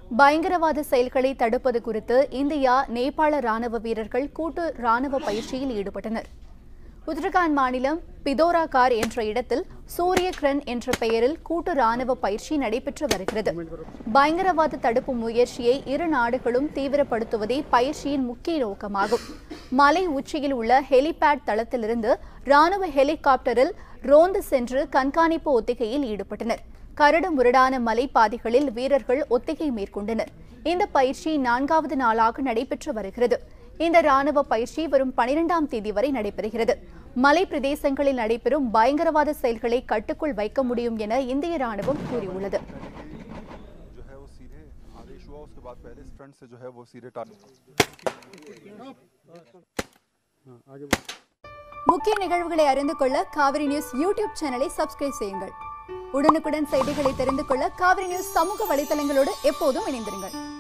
பயங்கரவாத செயல்களை தடுப்பது குறித்து இந்தியா நேபாள ராணுவ வீரர்கள் கூட்டு ராணுவ பயிற்சியில் ஈடுபட்டனர் உத்தரகாண்ட் மாநிலம் பிதோராகார் என்ற இடத்தில் சூரிய கிரண் என்ற பெயரில் கூட்டு ராணுவ பயிற்சி நடைபெற்று வருகிறது பயங்கரவாத தடுப்பு முயற்சியை இரு நாடுகளும் தீவிரப்படுத்துவதே பயிற்சியின் முக்கிய நோக்கமாகும் மலை உச்சியில் உள்ள ஹெலிபேட் தளத்திலிருந்து ராணுவ ஹெலிகாப்டரில் ரோந்து சென்று கண்காணிப்பு ஒத்திகையில் ஈடுபட்டனர் கரடு முரடான மலைப்பாதைகளில் வீரர்கள் ஒத்திகை மேற்கொண்டனர் இந்த பயிற்சி நான்காவது நாளாக நடைபெற்று வருகிறது இந்த ராணுவ பயிற்சி வரும் பனிரெண்டாம் தேதி வரை நடைபெறுகிறது மலை பிரதேசங்களில் நடைபெறும் பயங்கரவாத செயல்களை கட்டுக்குள் வைக்க முடியும் என இந்திய ராணுவம் கூறியுள்ளது जो है वो सीधे आदेश हुआ उसके बाद पहले इस फ्रंट से जो है वो सीधे टारगेट முக்கிய நிகழ்வுகளை அறிந்து கொள்ள காவிரி நியூஸ் யூடியூப் சேனலை சப்ஸ்கிரைப் செய்யுங்கள் உடனுக்குடன் செய்திகளை தெரிந்து கொள்ள காவிரி நியூஸ் சமூக வலைதளங்களோடு எப்போதும் இணைந்திருங்கள்